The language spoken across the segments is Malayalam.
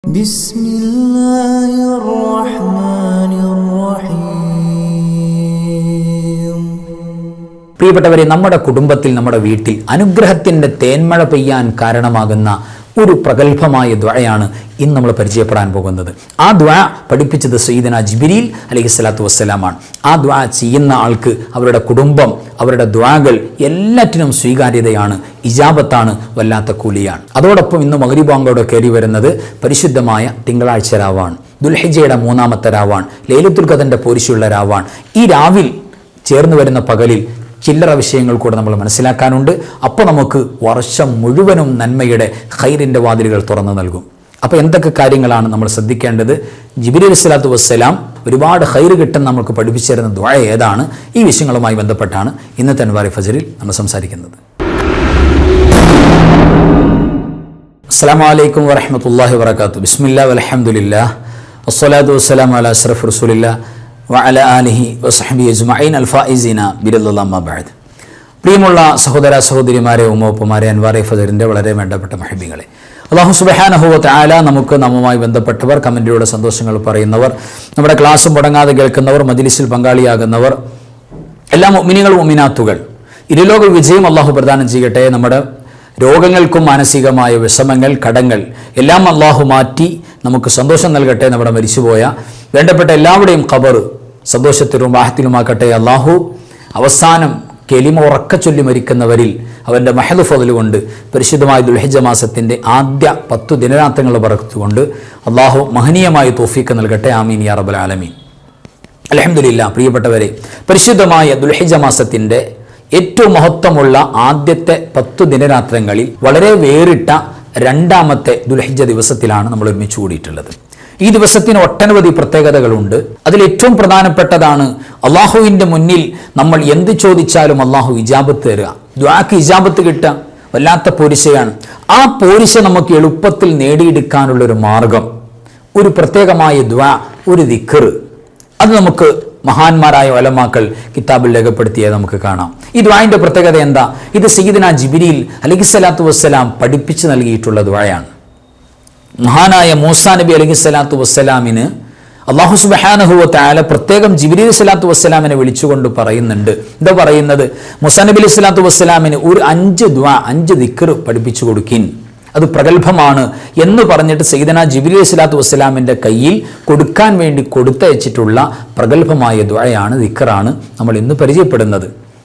بسم الله الرحمن الرحيم പ്രിയപ്പെട്ടവരെ നമ്മുടെ കുടുംബത്തിൽ നമ്മുടെ വീട്ടിൽ അനുഗ്രഹത്തിൻ്റെ തേന്മഴ പെയ്യാൻ കാരണമാകുന്ന ഒരു പ്രഗത്ഭമായ ദ്വയാണ് ഇന്ന് നമ്മൾ പരിചയപ്പെടാൻ പോകുന്നത് ആ ദ്വ പഠിപ്പിച്ചത് സയ്യിദന ജിബിരിൽ അലൈഹി സ്വലാത്തു വസ്സലാമാണ് ആ ദ്വ ചെയ്യുന്ന ആൾക്ക് അവരുടെ കുടുംബം അവരുടെ ദ്വാകൾ എല്ലാറ്റിനും സ്വീകാര്യതയാണ് ഇജാബത്താണ് വല്ലാത്ത കൂലിയാണ് അതോടൊപ്പം ഇന്ന് മകരിബാങ്കോടെ കയറി വരുന്നത് പരിശുദ്ധമായ തിങ്കളാഴ്ച രാവാണ് ദുൽഹിജയുടെ മൂന്നാമത്തെ രാവാണ് ലേലത്തുൽ ഖദന്റെ പോരിശുള്ള രാവാണ് ഈ രാവിൽ ചേർന്ന് വരുന്ന പകലിൽ ചില്ലറ വിഷയങ്ങൾ കൂടെ നമ്മൾ മനസ്സിലാക്കാനുണ്ട് അപ്പോൾ നമുക്ക് വർഷം മുഴുവനും നന്മയുടെ ഖൈറിൻ്റെ വാതിലുകൾ തുറന്നു നൽകും അപ്പോൾ എന്തൊക്കെ കാര്യങ്ങളാണ് നമ്മൾ ശ്രദ്ധിക്കേണ്ടത് ജിബിരി അലൈഹിസ്ലാത്തു വസ്സലാം ഒരുപാട് ഹൈറ് കിട്ടുന്ന നമുക്ക് പഠിപ്പിച്ചു തരുന്ന ദ്വയ ഏതാണ് ഈ വിഷയങ്ങളുമായി ബന്ധപ്പെട്ടാണ് ഇന്നത്തെ അൻവാരി ഫജറിൽ നമ്മൾ സംസാരിക്കുന്നത് അസ്സാം വലൈക്കും വറഹമത്തല്ലാഹി വർക്കാത്തു ബിസ്മില്ലാ വലഹമുല്ലാ വസ്സലാത്തു വസ്സലാം അല അഷ്റഫ് റസൂലില്ലാ വഅല ആലിഹി വസഹബി അജ്മഈൻ അൽഫായിസീന ബിരല്ലാഹ് ബഅദ് പ്രിയമുള്ള സഹോദര സഹോദരിമാരെ ഉമ്മപ്പമാരെ അൻവാറെ ഫജറിൻ്റെ വളരെ വേണ്ടപ്പെട്ട മഹബികളെ അള്ളാഹു സുബഹാനഹുവ ആല നമുക്ക് നമ്മുമായി ബന്ധപ്പെട്ടവർ കമൻറ്റിലൂടെ സന്തോഷങ്ങൾ പറയുന്നവർ നമ്മുടെ ക്ലാസ് മുടങ്ങാതെ കേൾക്കുന്നവർ മജിലിസിൽ പങ്കാളിയാകുന്നവർ എല്ലാ മുമിനികൾ മുമിനാത്തുകൾ ഇരുലോക വിജയം അള്ളാഹു പ്രദാനം ചെയ്യട്ടെ നമ്മുടെ രോഗങ്ങൾക്കും മാനസികമായ വിഷമങ്ങൾ കടങ്ങൾ എല്ലാം അള്ളാഹു മാറ്റി നമുക്ക് സന്തോഷം നൽകട്ടെ നമ്മുടെ മരിച്ചുപോയ വേണ്ടപ്പെട്ട എല്ലാവരുടെയും ഖബർ സന്തോഷത്തിലും വാഹത്തിലുമാക്കട്ടെ അള്ളാഹു അവസാനം കെലിമ ഉറക്ക ചൊല്ലി മരിക്കുന്നവരിൽ അവൻ്റെ മഹദ് ഫതൽ കൊണ്ട് പരിശുദ്ധമായ ദുൽഹിജ മാസത്തിൻ്റെ ആദ്യ പത്തു ദിനരാത്രങ്ങൾ പറത്തുകൊണ്ട് അള്ളാഹു മഹനീയമായ തോഫീക്ക് നൽകട്ടെ ആമീൻ യാ റബ്ബൽ ആലമീൻ അലഹമില്ല പ്രിയപ്പെട്ടവരെ പരിശുദ്ധമായ ദുൽഹിജ മാസത്തിൻ്റെ ഏറ്റവും മഹത്വമുള്ള ആദ്യത്തെ പത്തു ദിനരാത്രങ്ങളിൽ വളരെ വേറിട്ട രണ്ടാമത്തെ ദുൽഹിജ ദിവസത്തിലാണ് നമ്മൾ ഒരുമിച്ച് കൂടിയിട്ടുള്ളത് ഈ ദിവസത്തിന് ഒട്ടനവധി പ്രത്യേകതകളുണ്ട് അതിൽ ഏറ്റവും പ്രധാനപ്പെട്ടതാണ് അള്ളാഹുവിൻ്റെ മുന്നിൽ നമ്മൾ എന്ത് ചോദിച്ചാലും അള്ളാഹു ഇജാബത്ത് തരിക ദ്വാക്ക് ഇജാബത്ത് കിട്ടുക വല്ലാത്ത പോരിശയാണ് ആ പോരിശ നമുക്ക് എളുപ്പത്തിൽ നേടിയെടുക്കാനുള്ള ഒരു മാർഗം ഒരു പ്രത്യേകമായ ദ്വാ ഒരു ദിക്കർ അത് നമുക്ക് മഹാന്മാരായ ഒലമാക്കൾ കിതാബിൽ രേഖപ്പെടുത്തിയത് നമുക്ക് കാണാം ഈ ദ്വായൻ്റെ പ്രത്യേകത എന്താ ഇത് സീദന ജിബിരിയിൽ അലഹി സ്വലാത്തു വസ്സലാം പഠിപ്പിച്ചു നൽകിയിട്ടുള്ള ദ്വായാണ് മഹാനായ മൂസാ നബി അലഹി സ്വലാത്തു വസ്സലാമിന് അള്ളാഹു സുബാനഹുവ താല പ്രത്യേകം ജിബിരി സ്വലാത്തു വസ്സലാമിനെ വിളിച്ചുകൊണ്ട് പറയുന്നുണ്ട് എന്താ പറയുന്നത് മുസാ നബി അലൈഹി സ്വലാത്തു വസ്സലാമിന് ഒരു അഞ്ച് ദ്വാ അഞ്ച് ദിക്കർ പഠിപ്പിച്ചു കൊടുക്കിൻ അത് പ്രഗത്ഭമാണ് എന്ന് പറഞ്ഞിട്ട് സൈദന ജിബിലി സ്വലാത്തു വസ്സലാമിൻ്റെ കയ്യിൽ കൊടുക്കാൻ വേണ്ടി കൊടുത്തയച്ചിട്ടുള്ള പ്രഗത്ഭമായ ദ്വയാണ് ദിക്കറാണ് നമ്മൾ ഇന്ന് പരിചയപ്പെടുന്നത്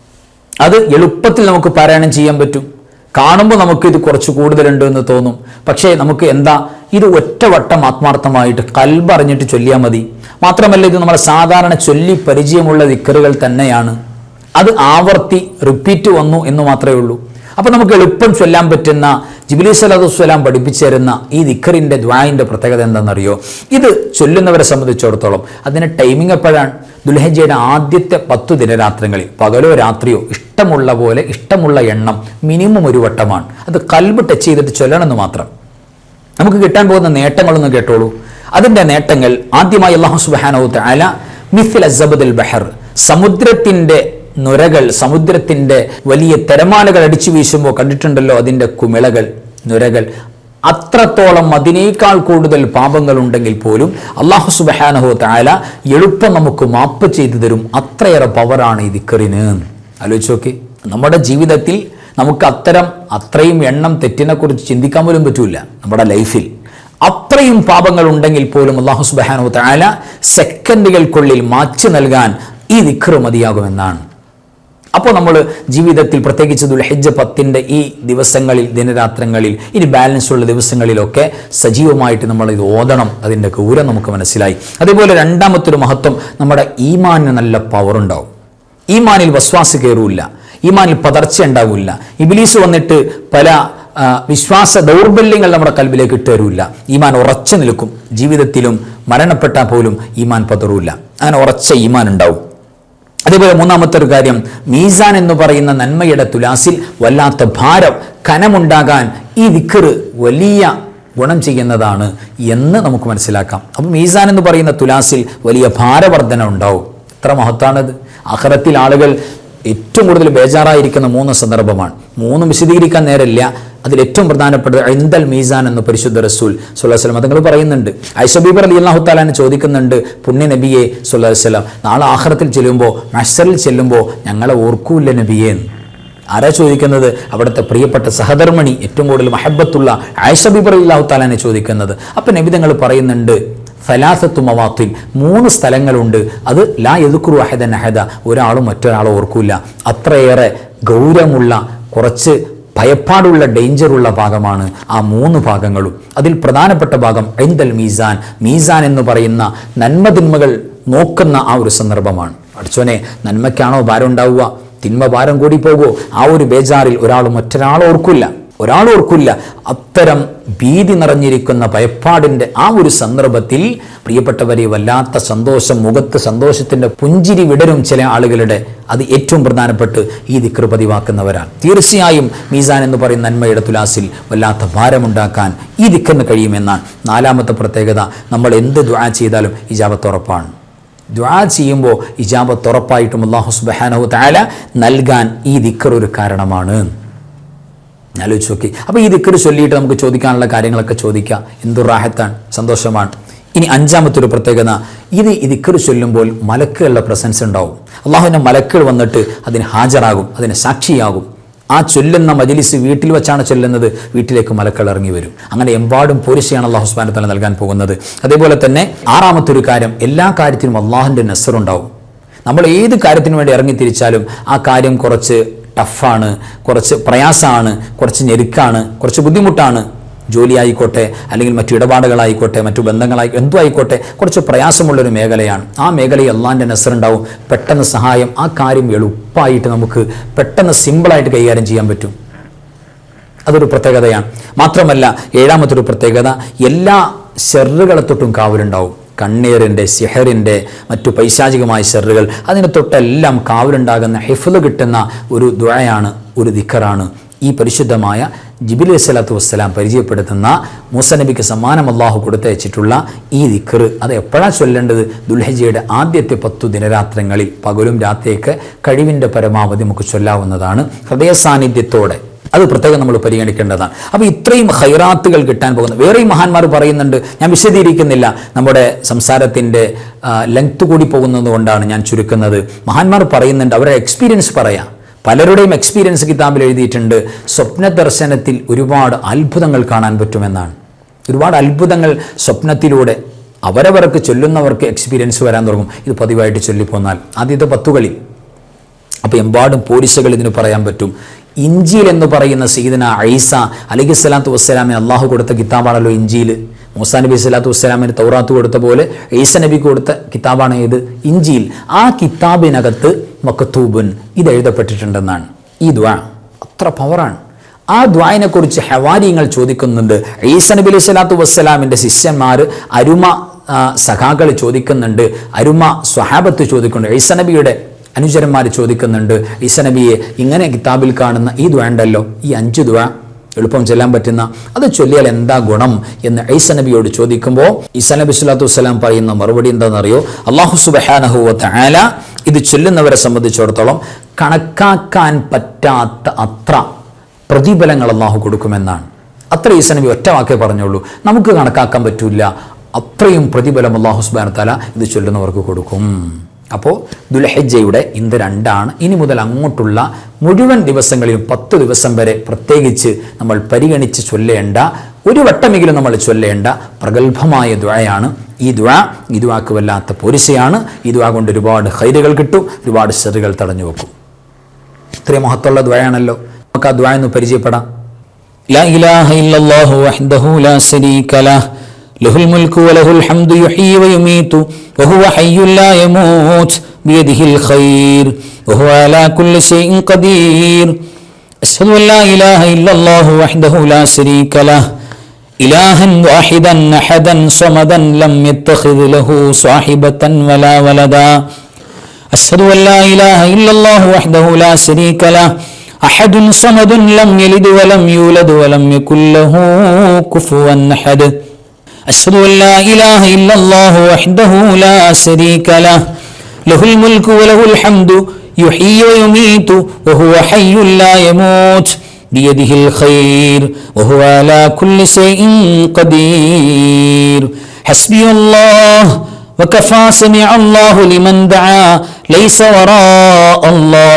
അത് എളുപ്പത്തിൽ നമുക്ക് പാരായണം ചെയ്യാൻ പറ്റും കാണുമ്പോൾ നമുക്ക് ഇത് കുറച്ച് കൂടുതലുണ്ട് എന്ന് തോന്നും പക്ഷേ നമുക്ക് എന്താ ഇത് ഒറ്റവട്ടം ആത്മാർത്ഥമായിട്ട് കൽബറിഞ്ഞിട്ട് ചൊല്ലിയാൽ മതി മാത്രമല്ല ഇത് നമ്മളെ സാധാരണ ചൊല്ലി പരിചയമുള്ള ദിക്കറുകൾ തന്നെയാണ് അത് ആവർത്തി റിപ്പീറ്റ് വന്നു എന്ന് മാത്രമേ ഉള്ളൂ അപ്പോൾ നമുക്ക് എളുപ്പം ചൊല്ലാൻ പറ്റുന്ന ജിബിലി സലാത്തു വസ്സലാം പഠിപ്പിച്ചു തരുന്ന ഈ ദിക്കറിൻ്റെ ദ്വായിൻ്റെ പ്രത്യേകത എന്താണെന്നറിയോ ഇത് ചൊല്ലുന്നവരെ സംബന്ധിച്ചിടത്തോളം അതിന് ടൈമിംഗ് എപ്പോഴാണ് ദുൽഹജയുടെ ആദ്യത്തെ പത്തു ദിനരാത്രങ്ങളിൽ പകലോ രാത്രിയോ ഇഷ്ടമുള്ള പോലെ ഇഷ്ടമുള്ള എണ്ണം മിനിമം ഒരു വട്ടമാണ് അത് കൽബ് ടച്ച് ചെയ്തിട്ട് ചൊല്ലണമെന്ന് മാത്രം നമുക്ക് കിട്ടാൻ പോകുന്ന നേട്ടങ്ങളൊന്നും കേട്ടോളൂ അതിൻ്റെ നേട്ടങ്ങൾ ആദ്യമായി അള്ളാഹു സുബാനൌത്ത് അല മിഥിൽ അസബദുൽ ബഹർ സമുദ്രത്തിൻ്റെ നുരകൾ സമുദ്രത്തിൻ്റെ വലിയ തിരമാലകൾ അടിച്ചു വീശുമ്പോൾ കണ്ടിട്ടുണ്ടല്ലോ അതിൻ്റെ കുമിളകൾ നുരകൾ അത്രത്തോളം അതിനേക്കാൾ കൂടുതൽ പാപങ്ങൾ ഉണ്ടെങ്കിൽ പോലും അള്ളാഹു സുബഹാനഹു താല എളുപ്പം നമുക്ക് മാപ്പ് ചെയ്തു തരും അത്രയേറെ പവറാണ് ഈ ദിക്കറിന് ആലോചിച്ച് നോക്കി നമ്മുടെ ജീവിതത്തിൽ നമുക്ക് അത്തരം അത്രയും എണ്ണം തെറ്റിനെ കുറിച്ച് ചിന്തിക്കാൻ പോലും പറ്റൂല നമ്മുടെ ലൈഫിൽ അത്രയും പാപങ്ങൾ ഉണ്ടെങ്കിൽ പോലും അള്ളാഹു സുബഹാനഹു താല സെക്കൻഡുകൾക്കുള്ളിൽ മാച്ചു നൽകാൻ ഈ ദിക്കറ് മതിയാകുമെന്നാണ് അപ്പോൾ നമ്മൾ ജീവിതത്തിൽ പ്രത്യേകിച്ച് ദുൽഹജ്ജ പത്തിൻ്റെ ഈ ദിവസങ്ങളിൽ ദിനരാത്രങ്ങളിൽ ഇനി ബാലൻസ് ഉള്ള ദിവസങ്ങളിലൊക്കെ സജീവമായിട്ട് നമ്മൾ ഇത് ഓതണം അതിൻ്റെ ഗൗരം നമുക്ക് മനസ്സിലായി അതേപോലെ രണ്ടാമത്തൊരു മഹത്വം നമ്മുടെ ഈമാനിന് നല്ല പവർ ഉണ്ടാവും ഈമാനിൽ വസ്വാസ് കയറൂല ഈമാനിൽ പതർച്ച ഉണ്ടാവില്ല ഇബിലീസ് വന്നിട്ട് പല ആ, വിശ്വാസ ദൗർബല്യങ്ങൾ നമ്മുടെ കൽബിലേക്ക് ഇട്ടുതരൂല്ല ഈമാൻ ഉറച്ചു നിൽക്കും ജീവിതത്തിലും മരണപ്പെട്ടാൽ പോലും ഈമാൻ പതറൂല അങ്ങനെ ഉറച്ച ഈമാൻ ഉണ്ടാവും അതേപോലെ മൂന്നാമത്തെ ഒരു കാര്യം മീസാൻ എന്ന് പറയുന്ന നന്മയുടെ തുലാസിൽ വല്ലാത്ത ഭാരം കനമുണ്ടാകാൻ ഈ ദിക്കറ് വലിയ ഗുണം ചെയ്യുന്നതാണ് എന്ന് നമുക്ക് മനസ്സിലാക്കാം അപ്പം മീസാൻ എന്ന് പറയുന്ന തുലാസിൽ വലിയ ഭാരവർധന ഉണ്ടാവും എത്ര മഹത്താണത് അഹറത്തിൽ ആളുകൾ ഏറ്റവും കൂടുതൽ ബേജാറായിരിക്കുന്ന മൂന്ന് സന്ദർഭമാണ് മൂന്നും വിശദീകരിക്കാൻ നേരമില്ല അതിൽ ഏറ്റവും പ്രധാനപ്പെട്ടത് ഐന്തൽ മീസാൻ എന്ന് പരിശുദ്ധ റസൂൽ സുല്ലാ വസ്ലം അതങ്ങൾ പറയുന്നുണ്ട് ഐഷബീബർ അലി അള്ളാഹു താലാന് ചോദിക്കുന്നുണ്ട് പുണ്യ നബിയെ സുല്ലാ വസ്ലാം നാളെ ആഹ്റത്തിൽ ചെല്ലുമ്പോൾ മഷറിൽ ചെല്ലുമ്പോൾ ഞങ്ങളെ ഓർക്കൂല്ല നബിയേ എന്ന്. ആരാ ചോദിക്കുന്നത് അവിടുത്തെ പ്രിയപ്പെട്ട സഹധർമ്മണി ഏറ്റവും കൂടുതൽ മഹബത്തുള്ള ആയിഷബിബർ അള്ളാഹു താലാനെ ചോദിക്കുന്നത് അപ്പം നബി തങ്ങൾ പറയുന്നുണ്ട് ഫലാസത്തു മവാത്തിൽ മൂന്ന് സ്ഥലങ്ങളുണ്ട് അത് ലാ എതുക്കുറു അഹദൻ അഹദ ഒരാളും മറ്റൊരാളും ഓർക്കൂല അത്രയേറെ ഗൗരവമുള്ള കുറച്ച് ഭയപ്പാടുള്ള ഡേഞ്ചറുള്ള ഭാഗമാണ് ആ മൂന്ന് ഭാഗങ്ങളും അതിൽ പ്രധാനപ്പെട്ട ഭാഗം ഐന്തൽ മീസാൻ മീസാൻ എന്ന് പറയുന്ന നന്മതിന്മകൾ നോക്കുന്ന ആ ഒരു സന്ദർഭമാണ് പഠിച്ചോനെ നന്മയ്ക്കാണോ ഭാരം ഉണ്ടാവുക തിന്മ ഭാരം കൂടി പോകുമോ ആ ഒരു ബേജാറിൽ ഒരാൾ മറ്റൊരാൾ ഓർക്കില്ല ഒരാൾ ഓർക്കില്ല അത്തരം ഭീതി നിറഞ്ഞിരിക്കുന്ന ഭയപ്പാടിൻ്റെ ആ ഒരു സന്ദർഭത്തിൽ പ്രിയപ്പെട്ടവരെ വല്ലാത്ത സന്തോഷം മുഖത്ത് സന്തോഷത്തിൻ്റെ പുഞ്ചിരി വിടരും ചില ആളുകളുടെ അത് ഏറ്റവും പ്രധാനപ്പെട്ട് ഈ ദിക്ർ പതിവാക്കുന്നവരാണ് തീർച്ചയായും മീസാൻ എന്ന് പറയുന്ന നന്മയുടെ തുലാസിൽ വല്ലാത്ത ഭാരമുണ്ടാക്കാൻ ഈ ദിക്കറിന് കഴിയുമെന്നാണ് നാലാമത്തെ പ്രത്യേകത നമ്മൾ എന്ത് ദ്വാ ചെയ്താലും ഇജാബത്ത് ഉറപ്പാണ് ദ്വാ ചെയ്യുമ്പോൾ ഇജാബത്ത് ഉറപ്പായിട്ടും അള്ളാഹു സുബാനഹു താല നൽകാൻ ഈ ദിക്കർ ഒരു കാരണമാണ് ആലോചിച്ച് നോക്കി അപ്പോൾ ഈ ദിക്കർ ചൊല്ലിയിട്ട് നമുക്ക് ചോദിക്കാനുള്ള കാര്യങ്ങളൊക്കെ ചോദിക്കാം എന്തു റാഹത്താണ് സന്തോഷമാണ് ഇനി അഞ്ചാമത്തെ ഒരു പ്രത്യേകത ഇത് ഈ ദിക്കർ ചൊല്ലുമ്പോൾ മലക്കുകളുടെ പ്രസൻസ് ഉണ്ടാവും അള്ളാഹുവിൻ്റെ മലക്കുകൾ വന്നിട്ട് അതിന് ഹാജരാകും അതിന് സാക്ഷിയാകും ആ ചൊല്ലുന്ന മജിലിസ് വീട്ടിൽ വെച്ചാണ് ചൊല്ലുന്നത് വീട്ടിലേക്ക് മലക്കൾ ഇറങ്ങി വരും അങ്ങനെ എമ്പാടും പോരിശയാണ് അള്ളാഹു സുബാന തല നൽകാൻ പോകുന്നത് അതേപോലെ തന്നെ ആറാമത്തെ ഒരു കാര്യം എല്ലാ കാര്യത്തിനും അള്ളാഹുൻ്റെ നെസറുണ്ടാവും നമ്മൾ ഏത് കാര്യത്തിനു വേണ്ടി ഇറങ്ങി തിരിച്ചാലും ആ കാര്യം കുറച്ച് ടഫാണ് കുറച്ച് പ്രയാസമാണ് കുറച്ച് ഞെരുക്കാണ് കുറച്ച് ബുദ്ധിമുട്ടാണ് ജോലി ആയിക്കോട്ടെ അല്ലെങ്കിൽ മറ്റു ഇടപാടുകളായിക്കോട്ടെ മറ്റു ബന്ധങ്ങളായി എന്തോ ആയിക്കോട്ടെ കുറച്ച് പ്രയാസമുള്ളൊരു മേഖലയാണ് ആ മേഖലയിൽ അള്ളാൻ്റെ നെസറുണ്ടാവും പെട്ടെന്ന് സഹായം ആ കാര്യം എളുപ്പമായിട്ട് നമുക്ക് പെട്ടെന്ന് സിമ്പിളായിട്ട് കൈകാര്യം ചെയ്യാൻ പറ്റും അതൊരു പ്രത്യേകതയാണ് മാത്രമല്ല ഏഴാമത്തെ ഒരു പ്രത്യേകത എല്ലാ ഷെറുകളെ തൊട്ടും കാവലുണ്ടാവും കണ്ണീറിൻ്റെ സിഹറിൻ്റെ മറ്റു പൈശാചികമായ ഷെറുകൾ അതിനെ തൊട്ടെല്ലാം കാവലുണ്ടാകുന്ന ഹിഫ്ല് കിട്ടുന്ന ഒരു ദുഴയാണ് ഒരു ദിക്കറാണ് ഈ പരിശുദ്ധമായ ജിബിലി അലൈഹിസ്സലാത്തു വസ്സലാം പരിചയപ്പെടുത്തുന്ന മൂസ നബിക്ക് സമ്മാനം അള്ളാഹു കൊടുത്തയച്ചിട്ടുള്ള ഈ ദിക്കർ അത് എപ്പോഴാണ് ചൊല്ലേണ്ടത് ദുൽഹജയുടെ ആദ്യത്തെ പത്തു ദിനരാത്രങ്ങളിൽ പകലും രാത്രിയൊക്കെ കഴിവിൻ്റെ പരമാവധി നമുക്ക് ചൊല്ലാവുന്നതാണ് ഹൃദയ സാന്നിധ്യത്തോടെ അത് പ്രത്യേകം നമ്മൾ പരിഗണിക്കേണ്ടതാണ് അപ്പോൾ ഇത്രയും ഹൈറാത്തുകൾ കിട്ടാൻ പോകുന്ന വേറെയും മഹാന്മാർ പറയുന്നുണ്ട് ഞാൻ വിശദീകരിക്കുന്നില്ല നമ്മുടെ സംസാരത്തിൻ്റെ ലെങ്ത് കൂടി പോകുന്നത് കൊണ്ടാണ് ഞാൻ ചുരുക്കുന്നത് മഹാന്മാർ പറയുന്നുണ്ട് അവരുടെ എക്സ്പീരിയൻസ് പറയാം പലരുടെയും എക്സ്പീരിയൻസ് കിതാബിൽ എഴുതിയിട്ടുണ്ട് സ്വപ്ന ദർശനത്തിൽ ഒരുപാട് അത്ഭുതങ്ങൾ കാണാൻ പറ്റുമെന്നാണ് ഒരുപാട് അത്ഭുതങ്ങൾ സ്വപ്നത്തിലൂടെ അവരവർക്ക് ചൊല്ലുന്നവർക്ക് എക്സ്പീരിയൻസ് വരാൻ തുടങ്ങും ഇത് പതിവായിട്ട് ചൊല്ലിപ്പോന്നാൽ ആദ്യത്തെ പത്തുകളിൽ അപ്പോൾ എമ്പാടും പോലീസുകൾ ഇതിന് പറയാൻ പറ്റും ഇഞ്ചിയിൽ എന്ന് പറയുന്ന സീദന ഐസ അലഹി സ്വലാത്തു വസ്സലാമിന് അള്ളാഹു കൊടുത്ത കിതാബാണല്ലോ ഇഞ്ചിയിൽ മൂസാ നബി സ്വലാത്തു വസ്സലാമിന് തൗറാത്ത് കൊടുത്ത പോലെ ഐസ നബി കൊടുത്ത കിതാബാണ് ഏത് ഇഞ്ചിയിൽ ആ കിതാബിനകത്ത് മക്കത്തൂബുൻ ഇത് എഴുതപ്പെട്ടിട്ടുണ്ടെന്നാണ് ഈ ദ്വാ അത്ര പവറാണ് ആ ദ്വായനെ കുറിച്ച് ഹവാരിങ്ങൾ ചോദിക്കുന്നുണ്ട് ഈസ നബി അലൈഹി സ്വലാത്തു വസ്സലാമിൻ്റെ ശിഷ്യന്മാർ അരുമ ആ, സഖാക്കൾ ചോദിക്കുന്നുണ്ട് അരുമ സ്വഹാബത്ത് ചോദിക്കുന്നുണ്ട് ഈസ നബിയുടെ അനുചരന്മാർ ചോദിക്കുന്നുണ്ട് ഈസ നബിയെ ഇങ്ങനെ കിതാബിൽ കാണുന്ന ഈ ദ്വ ഉണ്ടല്ലോ ഈ അഞ്ച് ദ്വ എളുപ്പം ചൊല്ലാൻ പറ്റുന്ന അത് ചൊല്ലിയാൽ എന്താ ഗുണം എന്ന് ഈസ നബിയോട് ചോദിക്കുമ്പോൾ ഈസ നബി സ്വലാത്തു വസ്സലാം പറയുന്ന മറുപടി എന്താണെന്നറിയോ അള്ളാഹു സുബഹാനഹുവത്ത ആല ഇത് ചൊല്ലുന്നവരെ സംബന്ധിച്ചിടത്തോളം കണക്കാക്കാൻ പറ്റാത്ത അത്ര പ്രതിഫലങ്ങൾ അള്ളാഹു കൊടുക്കുമെന്നാണ് അത്ര ഈസ നബി ഒറ്റ വാക്കേ പറഞ്ഞുള്ളൂ നമുക്ക് കണക്കാക്കാൻ പറ്റൂല അത്രയും പ്രതിഫലം അള്ളാഹു സുബാന തല ഇത് ചൊല്ലുന്നവർക്ക് കൊടുക്കും അപ്പോൾ ദുൽഹജ്ജയുടെ ഇന്ന് രണ്ടാണ് ഇനി മുതൽ അങ്ങോട്ടുള്ള മുഴുവൻ ദിവസങ്ങളിലും പത്ത് ദിവസം വരെ പ്രത്യേകിച്ച് നമ്മൾ പരിഗണിച്ച് ചൊല്ലേണ്ട ഒരു വട്ടമെങ്കിലും നമ്മൾ ചൊല്ലേണ്ട പ്രഗത്ഭമായ ദ്വയാണ് ഈ ദ്വ ഈ ദ്വാക്ക് വല്ലാത്ത പോരിശയാണ് ഈ ദ്വ കൊണ്ട് ഒരുപാട് ഹൈരുകൾ കിട്ടും ഒരുപാട് ഷെറുകൾ തടഞ്ഞു വെക്കും ഇത്രയും മഹത്തുള്ള ദ്വയാണല്ലോ നമുക്ക് ആ ദ്വ എന്ന് പരിചയപ്പെടാം لا إله إلا الله وحده لا شريك له له الملك وله الحمد يحيي ويميت وهو حي لا يموت بيده الخير وهو على كل شيء قدير أشهد أن لا إله إلا الله وحده لا شريك له إلها واحدا أحدا صمدا لم يتخذ له صاحبة ولا ولدا أشهد أن لا إله إلا الله وحده لا شريك له أحد صمد لم يلد ولم يولد ولم يكن له كفوا أحد أشهد أن لا إله إلا الله وحده لا شريك له له الملك وله الحمد يحيي ويميت وهو حي لا يموت بيده الخير وهو على كل شيء قدير حسبي الله وكفى سمع الله لمن دعا ليس وراء الله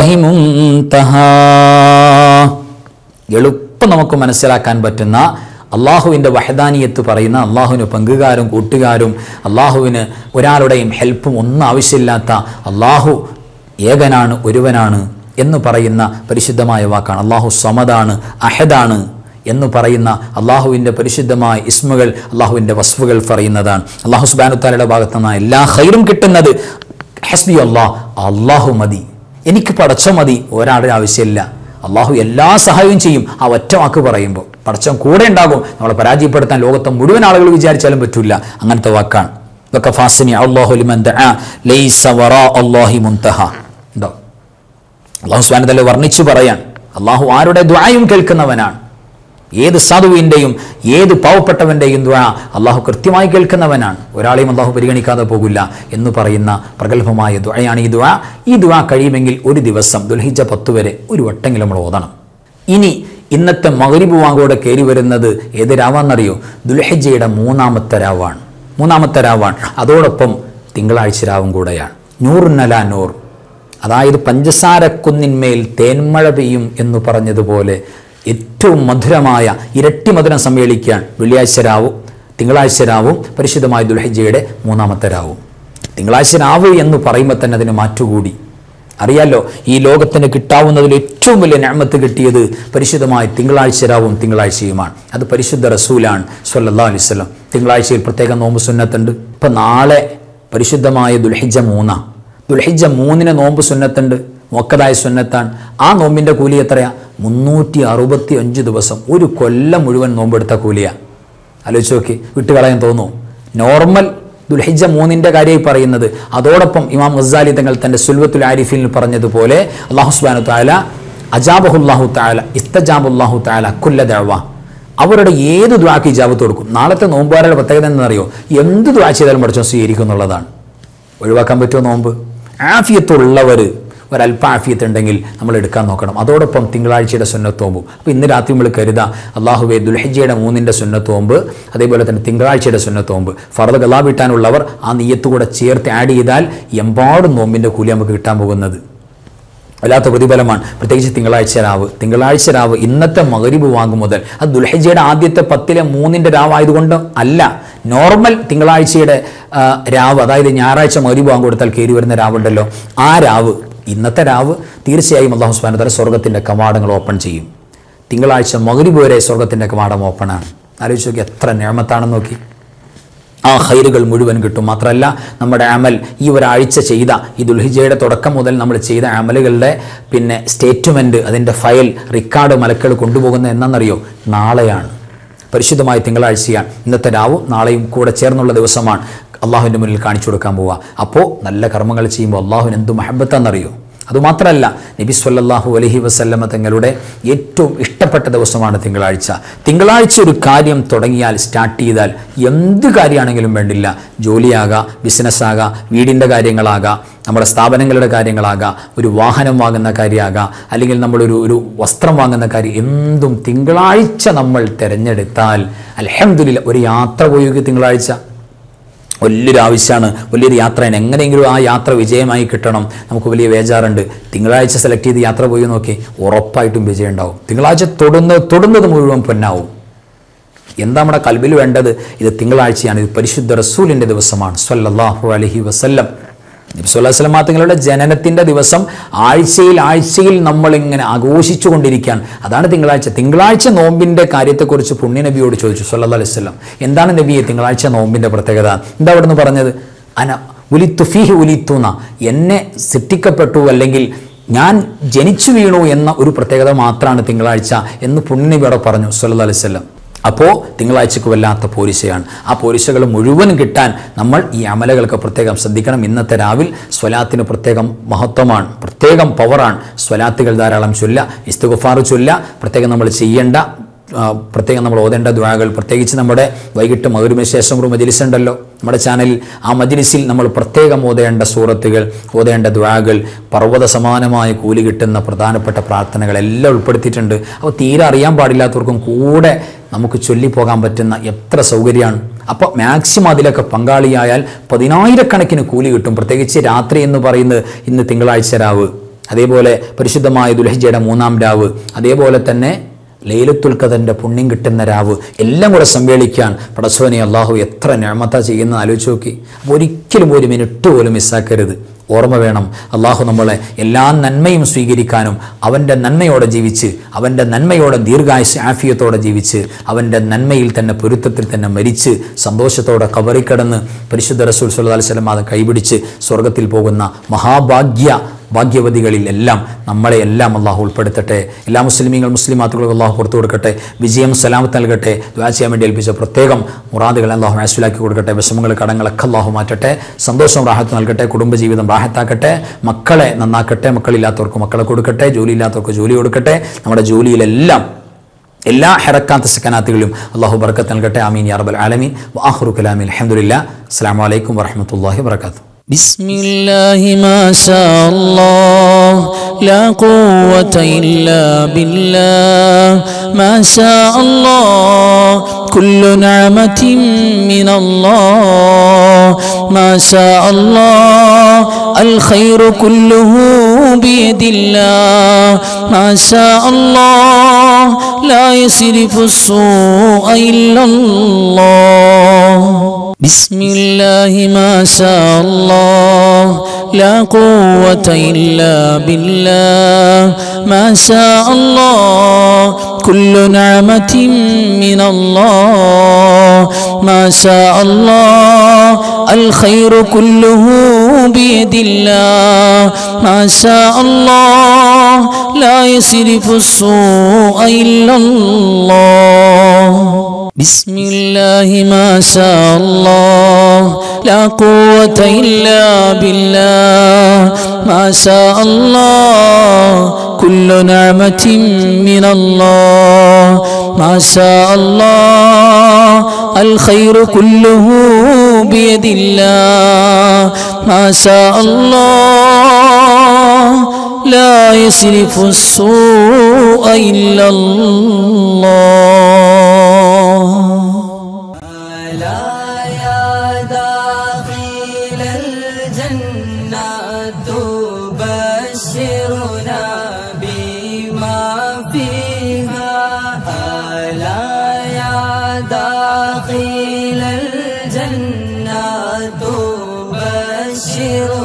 منتهى എളുപ്പം നമുക്ക് മനസ്സിലാക്കാൻ പറ്റുന്ന അള്ളാഹുവിൻ്റെ വഹദാനിയത്ത് പറയുന്ന അള്ളാഹുവിന് പങ്കുകാരും കൂട്ടുകാരും അള്ളാഹുവിന് ഒരാളുടെയും ഹെൽപ്പും ഒന്നും ആവശ്യമില്ലാത്ത അള്ളാഹു ഏകനാണ് ഒരുവനാണ് എന്ന് പറയുന്ന പരിശുദ്ധമായ വാക്കാണ് അള്ളാഹു സമതാണ് അഹദാണ് എന്ന് പറയുന്ന അള്ളാഹുവിൻ്റെ പരിശുദ്ധമായ ഇസ്മുകൾ അള്ളാഹുവിൻ്റെ വസ്ഫുകൾ പറയുന്നതാണ് അള്ളാഹു സുബാനുത്താലയുടെ ഭാഗത്തു നിന്ന് എല്ലാ ഹൈറും കിട്ടുന്നത് ഹസ്ബി അള്ളാഹ് അള്ളാഹു മതി എനിക്ക് പടച്ചോ മതി ഒരാളുടെ ആവശ്യമില്ല അള്ളാഹു എല്ലാ സഹായവും ചെയ്യും ആ ഒറ്റ വാക്ക് പറയുമ്പോൾ പടച്ചം കൂടെ ഉണ്ടാകും നമ്മളെ പരാജയപ്പെടുത്താൻ ലോകത്തെ മുഴുവൻ ആളുകൾ വിചാരിച്ചാലും പറ്റില്ല അങ്ങനത്തെ വാക്കാണ് ഇതൊക്കെ ഫാസിനി അള്ളാഹു ലിമൻ ദഅ ലൈസ വറാ അല്ലാഹി മുൻതഹ ഉണ്ടോ അള്ളാഹു സ്വാനത്തല്ല വർണ്ണിച്ചു പറയാൻ അള്ളാഹു ആരുടെ ദ്വായും കേൾക്കുന്നവനാണ് ഏത് സാധുവിൻ്റെയും ഏത് പാവപ്പെട്ടവൻ്റെയും ദ്വാ അള്ളാഹു കൃത്യമായി കേൾക്കുന്നവനാണ് ഒരാളെയും അള്ളാഹു പരിഗണിക്കാതെ പോകില്ല എന്ന് പറയുന്ന പ്രഗത്ഭമായ ദ്വയാണ് ഈ ദ്വാ ഈ ദ്വാ കഴിയുമെങ്കിൽ ഒരു ദിവസം ദുൽഹിജ പത്ത് വരെ ഒരു വട്ടെങ്കിലും നമ്മൾ ഓതണം ഇനി ഇന്നത്തെ മകരിബ് വാങ്കോടെ കയറി വരുന്നത് ഏത് രാവാന്നറിയോ ദുൽഹിജയുടെ മൂന്നാമത്തെ രാവാണ് മൂന്നാമത്തെ രാവാണ് അതോടൊപ്പം തിങ്കളാഴ്ച രാവും കൂടെയാണ് നൂറുന്നല നൂർ അതായത് പഞ്ചസാരക്കുന്നിന്മേൽ തേന്മഴ പെയ്യും എന്ന് പറഞ്ഞതുപോലെ ഏറ്റവും മധുരമായ ഇരട്ടി മധുരം സമ്മേളിക്കാൻ വെള്ളിയാഴ്ച രാവും തിങ്കളാഴ്ച രാവും പരിശുദ്ധമായ ദുൽഹിജയുടെ മൂന്നാമത്തെ രാവും തിങ്കളാഴ്ച രാവ് എന്ന് പറയുമ്പോൾ തന്നെ അതിന് മാറ്റുകൂടി അറിയാലോ ഈ ലോകത്തിന് കിട്ടാവുന്നതിൽ ഏറ്റവും വലിയ ഞാമത്ത് കിട്ടിയത് പരിശുദ്ധമായ തിങ്കളാഴ്ച രാവും തിങ്കളാഴ്ചയുമാണ് അത് പരിശുദ്ധ റസൂലാണ് സല്ലല്ലാ അലൈവല്ലം തിങ്കളാഴ്ചയിൽ പ്രത്യേക നോമ്പ് സുന്നത്തുണ്ട് ഇപ്പം നാളെ പരിശുദ്ധമായ ദുൽഹിജ മൂന്നാണ് ദുൽഹിജ മൂന്നിന് നോമ്പ് സുന്നത്തുണ്ട് മൊക്കതായ സുന്നത്താണ് ആ നോമ്പിൻ്റെ കൂലി എത്രയാ മുന്നൂറ്റി അറുപത്തി അഞ്ച് ദിവസം ഒരു കൊല്ലം മുഴുവൻ നോമ്പെടുത്ത കൂലിയാ ആലോചിച്ച് നോക്കി വിട്ടുകളയാൻ തോന്നുന്നു നോർമൽ ദുൽഹിജ മൂന്നിൻ്റെ കാര്യമായി പറയുന്നത് അതോടൊപ്പം ഇമാം ഗസാലി തങ്ങൾ തൻ്റെ സുൽവത്തുൽ ആരിഫിൽ പറഞ്ഞതുപോലെ അള്ളാഹു സുബാനു താല അജാബഹുല്ലാഹു താല ഇസ്തജാബുല്ലാഹു താല കുല്ല ദഅവ അവരുടെ ഏത് ദ്വാക്ക് ഇജാബത്ത് കൊടുക്കും നാളത്തെ നോമ്പുകാരുടെ പ്രത്യേകത എന്താണെന്നറിയോ എന്ത് ദ്വാ ചെയ്താലും പഠിച്ചോ സ്വീകരിക്കും എന്നുള്ളതാണ് ഒഴിവാക്കാൻ പറ്റുമോ നോമ്പ് ആഫിയത്തുള്ളവർ ഒരല്പ ആഫിയത്ത് ഉണ്ടെങ്കിൽ നമ്മൾ എടുക്കാൻ നോക്കണം അതോടൊപ്പം തിങ്കളാഴ്ചയുടെ സുന്നത്തോമ്പും അപ്പോൾ ഇന്ന് രാത്രി നമ്മൾ കരുതാം അള്ളാഹുബെ ദുൽഹിജയുടെ മൂന്നിൻ്റെ സുന്നത്തോമ്പ് അതേപോലെ തന്നെ തിങ്കളാഴ്ചയുടെ സുന്നത്തോമ്പ് ഫറദ് ഗലാ വീട്ടാനുള്ളവർ ആ നീയത്ത് കൂടെ ചേർത്ത് ആഡ് ചെയ്താൽ എമ്പാടും നോമ്പിൻ്റെ കൂലി നമുക്ക് കിട്ടാൻ പോകുന്നത് വല്ലാത്ത പ്രതിഫലമാണ് പ്രത്യേകിച്ച് തിങ്കളാഴ്ച രാവ് തിങ്കളാഴ്ച രാവ് ഇന്നത്തെ മകരിബ് വാങ്ങും മുതൽ അത് ദുൽഹജയുടെ ആദ്യത്തെ പത്തിലെ മൂന്നിൻ്റെ രാവായതുകൊണ്ട് അല്ല നോർമൽ തിങ്കളാഴ്ചയുടെ ആ, രാവ് അതായത് ഞായറാഴ്ച മകരിബ് വാങ്ങി കൊടുത്താൽ കയറി വരുന്ന രാവുണ്ടല്ലോ ആ രാവ് ഇന്നത്തെ രാവ് തീർച്ചയായും അള്ളാഹു സുബാന തല സ്വർഗത്തിൻ്റെ കവാടങ്ങൾ ഓപ്പൺ ചെയ്യും തിങ്കളാഴ്ച മകരിബ് വരെ സ്വർഗത്തിൻ്റെ കവാടം ഓപ്പണാണ് ആലോചിച്ച് നോക്കി എത്ര നിയമത്താണെന്ന് നോക്കി ആ ഹൈറുകൾ മുഴുവൻ കിട്ടും മാത്രമല്ല നമ്മുടെ അമൽ ഈ ഒരാഴ്ച ചെയ്ത ഈ ദുൽഹിജയുടെ തുടക്കം മുതൽ നമ്മൾ ചെയ്ത അമലുകളുടെ പിന്നെ സ്റ്റേറ്റ്മെൻറ്റ് അതിൻ്റെ ഫയൽ റിക്കാർഡ് മലക്കൾ കൊണ്ടുപോകുന്നത് എന്നാണെന്നറിയോ നാളെയാണ് പരിശുദ്ധമായ തിങ്കളാഴ്ചയാണ് ഇന്നത്തെ രാവും നാളെയും കൂടെ ചേർന്നുള്ള ദിവസമാണ് അള്ളാഹുവിൻ്റെ മുന്നിൽ കാണിച്ചു കൊടുക്കാൻ പോവുക അപ്പോൾ നല്ല കർമ്മങ്ങൾ ചെയ്യുമ്പോൾ അള്ളാഹുവിന് എന്ത് മഹബത്താണെന്നറിയോ അതുമാത്രമല്ല നബി സ്വല്ലല്ലാഹു അലൈഹി വസല്ലമ തങ്ങളുടെ ഏറ്റവും ഇഷ്ടപ്പെട്ട ദിവസമാണ് തിങ്കളാഴ്ച തിങ്കളാഴ്ച ഒരു കാര്യം തുടങ്ങിയാൽ സ്റ്റാർട്ട് ചെയ്താൽ എന്ത് കാര്യമാണെങ്കിലും വേണ്ടില്ല ജോലിയാകാം ബിസിനസ്സാകാം വീടിൻ്റെ കാര്യങ്ങളാകാം നമ്മുടെ സ്ഥാപനങ്ങളുടെ കാര്യങ്ങളാകാം ഒരു വാഹനം വാങ്ങുന്ന കാര്യമാകാം അല്ലെങ്കിൽ നമ്മളൊരു ഒരു വസ്ത്രം വാങ്ങുന്ന കാര്യം എന്തും തിങ്കളാഴ്ച നമ്മൾ തിരഞ്ഞെടുത്താൽ അലഹമില്ല ഒരു യാത്ര പോയി തിങ്കളാഴ്ച വലിയൊരു ആവശ്യമാണ് വലിയൊരു യാത്രയാണ് എങ്ങനെയെങ്കിലും ആ യാത്ര വിജയമായി കിട്ടണം നമുക്ക് വലിയ വേജാറുണ്ട് തിങ്കളാഴ്ച സെലക്ട് ചെയ്ത് യാത്ര പോയി നോക്കി ഉറപ്പായിട്ടും വിജയം ഉണ്ടാവും തിങ്കളാഴ്ച തൊടുന്ന തൊടുന്നത് മുഴുവൻ പൊന്നാവും എന്താ നമ്മുടെ കൽബിൽ വേണ്ടത് ഇത് തിങ്കളാഴ്ചയാണ് ഇത് പരിശുദ്ധ റസൂലിൻ്റെ ദിവസമാണ് സ്വല്ലല്ലാഹു അലൈഹി വസല്ലം നബി സ്വല്ലല്ലാഹു അലൈഹി വസല്ലം തങ്ങളുടെ ജനനത്തിൻ്റെ ദിവസം ആഴ്ചയിൽ ആഴ്ചയിൽ നമ്മളിങ്ങനെ ആഘോഷിച്ചു കൊണ്ടിരിക്കുകയാണ് അതാണ് തിങ്കളാഴ്ച തിങ്കളാഴ്ച നോമ്പിൻ്റെ കാര്യത്തെക്കുറിച്ച് പുണ്യനബിയോട് ചോദിച്ചു സല്ലല്ലാഹു അലൈഹി വസല്ലം എന്താണ് നബിയെ തിങ്കളാഴ്ച നോമ്പിൻ്റെ പ്രത്യേകത എന്താ അവിടുന്ന് പറഞ്ഞത് അന ഉലിത്തു ഫീഹി ഉലിത്തുന്ന എന്നെ സൃഷ്ടിക്കപ്പെട്ടു അല്ലെങ്കിൽ ഞാൻ ജനിച്ചു വീണു എന്ന ഒരു പ്രത്യേകത മാത്രമാണ് തിങ്കളാഴ്ച എന്ന് പുണ്യനബിയോടെ പറഞ്ഞു സല്ലല്ലാഹു അലൈഹി വസല്ലം അപ്പോൾ തിങ്കളാഴ്ചക്ക് വല്ലാത്ത പോരിശയാണ് ആ പോരിശകൾ മുഴുവൻ കിട്ടാൻ നമ്മൾ ഈ അമലകൾക്ക് പ്രത്യേകം ശ്രദ്ധിക്കണം ഇന്നത്തെ രാവിൽ സ്വലാത്തിന് പ്രത്യേകം മഹത്വമാണ് പ്രത്യേകം പവറാണ് സ്വലാത്തുകൾ ധാരാളം ചൊല്ല ഇസ്തുഗഫാർ ചൊല്ല പ്രത്യേകം നമ്മൾ ചെയ്യേണ്ട ആ, പ്രത്യേകം നമ്മൾ ഓതേണ്ട ദ്വാകൾ പ്രത്യേകിച്ച് നമ്മുടെ വൈകിട്ട് മകരുമ ശേഷം ഒരു മജിലിസ് ഉണ്ടല്ലോ നമ്മുടെ ചാനലിൽ ആ മജിലിസിൽ നമ്മൾ പ്രത്യേകം ഓതേണ്ട സൂറത്തുകൾ ഓതേണ്ട ദ്വാകൾ പർവ്വത സമാനമായ കൂലി കിട്ടുന്ന പ്രധാനപ്പെട്ട പ്രാർത്ഥനകളെല്ലാം ഉൾപ്പെടുത്തിയിട്ടുണ്ട് അപ്പോൾ തീരെ അറിയാൻ പാടില്ലാത്തവർക്കും കൂടെ നമുക്ക് ചൊല്ലിപ്പോകാൻ പറ്റുന്ന എത്ര സൗകര്യമാണ് അപ്പോൾ മാക്സിമം അതിലൊക്കെ പങ്കാളിയായാൽ പതിനായിരക്കണക്കിന് കൂലി കിട്ടും പ്രത്യേകിച്ച് രാത്രി എന്ന് പറയുന്നത് ഇന്ന് തിങ്കളാഴ്ച രാവ് അതേപോലെ പരിശുദ്ധമായ ദുൽഹജയുടെ മൂന്നാം രാവ് അതേപോലെ തന്നെ ലൈലത്തുൽ ഖദറിന്റെ പുണ്യം കിട്ടുന്ന രാവ് എല്ലാം കൂടെ സമ്മേളിക്കാൻ പടച്ചവനെ അള്ളാഹു എത്ര ഞാമത്ത ചെയ്യുന്ന ആലോചിച്ച് നോക്കി അപ്പോൾ ഒരിക്കലും ഒരു മിനിറ്റ് പോലും മിസ്സാക്കരുത് ഓർമ്മ വേണം അള്ളാഹു നമ്മളെ എല്ലാ നന്മയും സ്വീകരിക്കാനും അവൻ്റെ നന്മയോടെ ജീവിച്ച് അവൻ്റെ നന്മയോടെ ദീർഘായുസ് ആഫിയത്തോടെ ജീവിച്ച് അവൻ്റെ നന്മയിൽ തന്നെ പൊരുത്തത്തിൽ തന്നെ മരിച്ച് സന്തോഷത്തോടെ കബറിക്കടന്ന് പരിശുദ്ധ റസൂൽ സല്ലല്ലാഹു അലൈഹി വസല്ലം അത് കൈപിടിച്ച് സ്വർഗത്തിൽ പോകുന്ന മഹാഭാഗ്യ ഭാഗ്യവതികളിൽ എല്ലാം നമ്മളെ എല്ലാം അള്ളാഹു ഉൾപ്പെടുത്തട്ടെ എല്ലാ മുസ്ലിമീങ്ങൾ മുസ്ലിമാത്തുകളും അള്ളാഹു പുറത്തു കൊടുക്കട്ടെ വിജയം സലാമത്ത് നൽകട്ടെ ദ്വാ ചെയ്യാൻ വേണ്ടി ഏൽപ്പിച്ച പ്രത്യേകം മുറാദുകൾ അള്ളാഹു മനസ്സിലാക്കി കൊടുക്കട്ടെ വിഷമങ്ങൾ കടങ്ങളൊക്കെ അള്ളാഹു മാറ്റട്ടെ സന്തോഷം റാഹത്ത് നൽകട്ടെ കുടുംബജീവിതം റാഹത്താക്കട്ടെ മക്കളെ നന്നാക്കട്ടെ മക്കളില്ലാത്തവർക്ക് മക്കളെ കൊടുക്കട്ടെ ജോലി ഇല്ലാത്തവർക്ക് ജോലി കൊടുക്കട്ടെ നമ്മുടെ ജോലിയിലെല്ലാം എല്ലാ ഹെറക്കാത്ത സക്കനാത്തുകളിലും അള്ളാഹു ബർക്കത്ത് നൽകട്ടെ ആമീൻ യാ റബ്ബൽ ആലമീൻ വആഖിറു കലാമി അൽഹംദുലില്ലാ അസ്സലാമു അലൈക്കും വറഹ്മത്തുള്ളാഹി വബറകാതുഹു بسم الله ما شاء الله لا قوة إلا بالله ما شاء الله كل نعمة من الله ما شاء الله الخير كله بيد الله ما شاء الله لا يصرف السوء إلا الله بسم الله ما شاء الله لا قوة إلا بالله ما شاء الله كل نعمة من الله ما شاء الله الخير كله بيد الله ما شاء الله لا يصرف السوء إلا الله بسم الله ما شاء الله لا قوة إلا بالله ما شاء الله كل نعمة من الله ما شاء الله الخير كله بيد الله ما شاء الله لا يصرف السوء إلا الله ألا يا داخل الجنة تبشرنا بما فيها ألا يا داخل الجنة تبشرنا